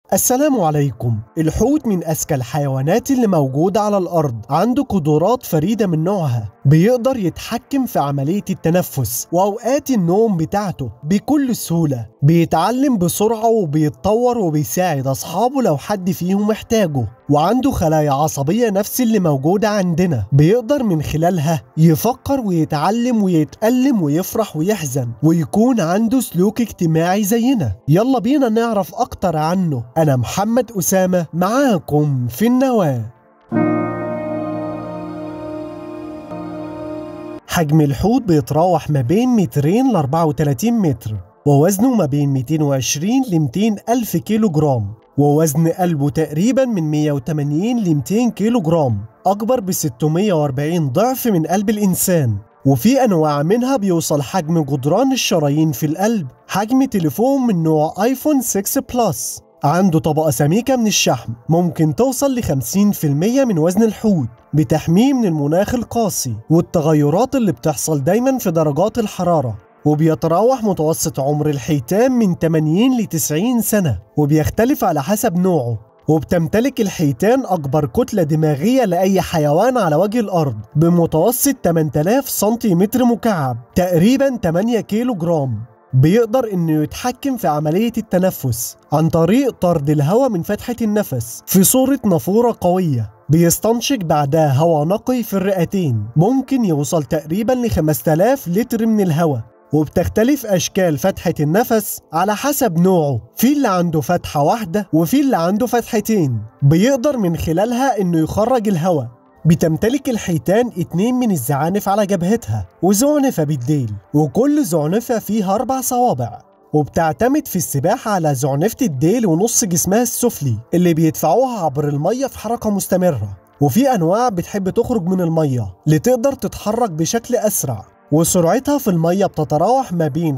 السلام عليكم الحوت من أذكى الحيوانات اللي موجودة على الأرض عنده قدرات فريدة من نوعها بيقدر يتحكم في عملية التنفس وأوقات النوم بتاعته بكل سهولة بيتعلم بسرعة وبيتطور وبيساعد أصحابه لو حد فيهم محتاجه وعنده خلايا عصبية نفس اللي موجودة عندنا بيقدر من خلالها يفكر ويتعلم ويتألم ويفرح ويحزن ويكون عنده سلوك اجتماعي زينا يلا بينا نعرف أكتر عنه أنا محمد أسامة معاكم في النواة حجم الحوت بيتراوح ما بين مترين ل 34 متر ووزنه ما بين 220 ل 200 ألف كيلو جرام ووزن قلبه تقريبا من 180 ل 200 كيلو جرام أكبر ب 640 ضعف من قلب الإنسان وفي أنواع منها بيوصل حجم جدران الشرايين في القلب حجم تليفون من نوع آيفون 6 بلس عنده طبقة سميكة من الشحم ممكن توصل ل 50% من وزن الحوت بتحميه من المناخ القاسي والتغيرات اللي بتحصل دايما في درجات الحرارة وبيتراوح متوسط عمر الحيتان من 80 ل 90 سنة وبيختلف على حسب نوعه وبتمتلك الحيتان أكبر كتلة دماغية لأي حيوان على وجه الأرض بمتوسط 8000 سنتيمتر مكعب تقريبا 8 كيلو جرام بيقدر انه يتحكم في عملية التنفس عن طريق طرد الهواء من فتحة النفس في صورة نافورة قوية بيستنشق بعدها هواء نقي في الرئتين ممكن يوصل تقريبا ل 5000 لتر من الهواء وبتختلف أشكال فتحة النفس على حسب نوعه في اللي عنده فتحة واحدة وفي اللي عنده فتحتين بيقدر من خلالها إنه يخرج الهواء بتمتلك الحيتان اتنين من الزعانف على جبهتها وزعنفة بالديل وكل زعنفة فيها أربع صوابع وبتعتمد في السباحة على زعنفة الديل ونص جسمها السفلي اللي بيدفعوها عبر المية في حركة مستمرة وفي أنواع بتحب تخرج من المية لتقدر تتحرك بشكل أسرع وسرعتها في المية بتتراوح ما بين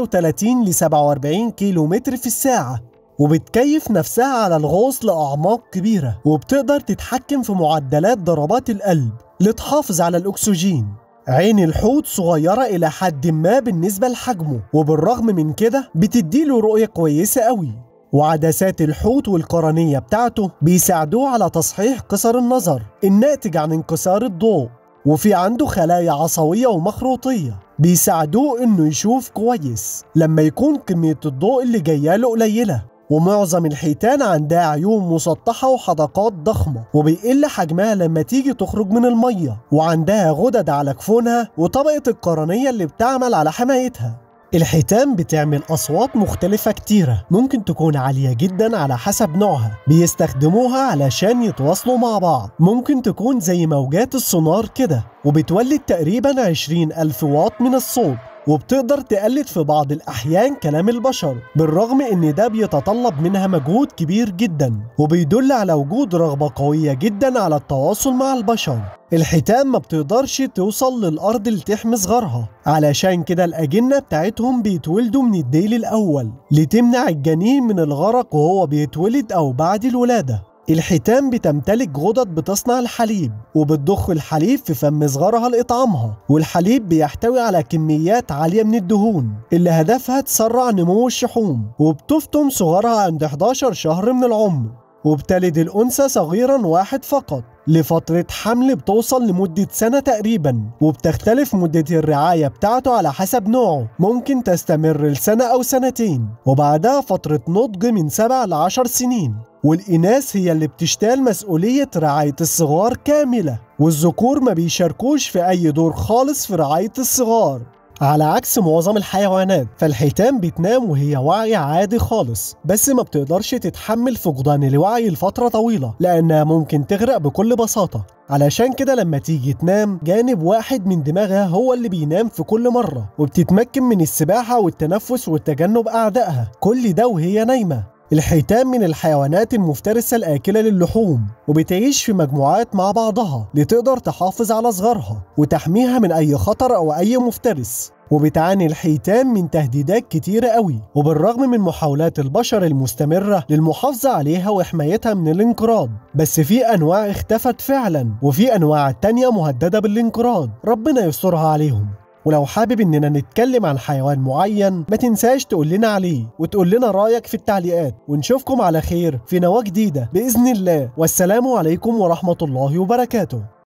35 ل 47 كيلو متر في الساعة وبتكيف نفسها على الغوص لأعماق كبيرة وبتقدر تتحكم في معدلات ضربات القلب لتحافظ على الأكسجين عين الحوت صغيرة إلى حد ما بالنسبة لحجمه وبالرغم من كده بتديله رؤية كويسة قوي وعدسات الحوت والقرنية بتاعته بيساعدوه على تصحيح قصر النظر الناتج عن انكسار الضوء وفي عنده خلايا عصوية ومخروطية بيساعدوه انه يشوف كويس لما يكون كمية الضوء اللي جاياله قليلة ومعظم الحيتان عندها عيون مسطحة وحدقات ضخمة وبيقل حجمها لما تيجي تخرج من المية وعندها غدد على كفونها وطبقة القرنية اللي بتعمل على حمايتها الحيتان بتعمل أصوات مختلفة كتيرة ممكن تكون عالية جدا على حسب نوعها بيستخدموها علشان يتواصلوا مع بعض ممكن تكون زي موجات السونار كده وبتولد تقريبا 20 ألف واط من الصوت وبتقدر تقلد في بعض الأحيان كلام البشر بالرغم إن ده بيتطلب منها مجهود كبير جدا وبيدل على وجود رغبة قوية جدا على التواصل مع البشر الحيتان ما بتقدرش توصل للأرض لتحمي صغارها علشان كده الأجنة بتاعتهم بيتولدوا من الديل الأول لتمنع الجنين من الغرق وهو بيتولد أو بعد الولادة الحيتان بتمتلك غدد بتصنع الحليب وبتضخ الحليب في فم صغارها لإطعامها والحليب بيحتوي على كميات عالية من الدهون اللي هدفها تسرع نمو الشحوم وبتفطم صغارها عند 11 شهر من العمر وبتلد الأنثى صغيرا واحد فقط لفترة حمل بتوصل لمدة سنة تقريبا وبتختلف مدة الرعاية بتاعته على حسب نوعه ممكن تستمر لسنة أو سنتين وبعدها فترة نضج من سبع لعشر سنين والإناث هي اللي بتشتال مسؤولية رعاية الصغار كاملة والذكور ما بيشاركوش في أي دور خالص في رعاية الصغار على عكس معظم الحيوانات فالحيتان بتنام وهي واعية عادي خالص بس ما بتقدرش تتحمل فقدان الوعي لفترة طويلة لأنها ممكن تغرق بكل بساطة علشان كده لما تيجي تنام جانب واحد من دماغها هو اللي بينام في كل مرة وبتتمكن من السباحة والتنفس والتجنب أعدائها كل ده وهي نايمة الحيتان من الحيوانات المفترسة الآكلة للحوم وبتعيش في مجموعات مع بعضها لتقدر تحافظ على صغارها وتحميها من أي خطر أو أي مفترس وبتعاني الحيتان من تهديدات كتيرة قوي وبالرغم من محاولات البشر المستمرة للمحافظة عليها وحمايتها من الانقراض بس في أنواع اختفت فعلا وفي أنواع تانية مهددة بالانقراض ربنا يسترها عليهم ولو حابب اننا نتكلم عن حيوان معين ما تنساش تقول لنا عليه وتقول لنا رايك في التعليقات ونشوفكم على خير في نواة جديدة بإذن الله والسلام عليكم ورحمة الله وبركاته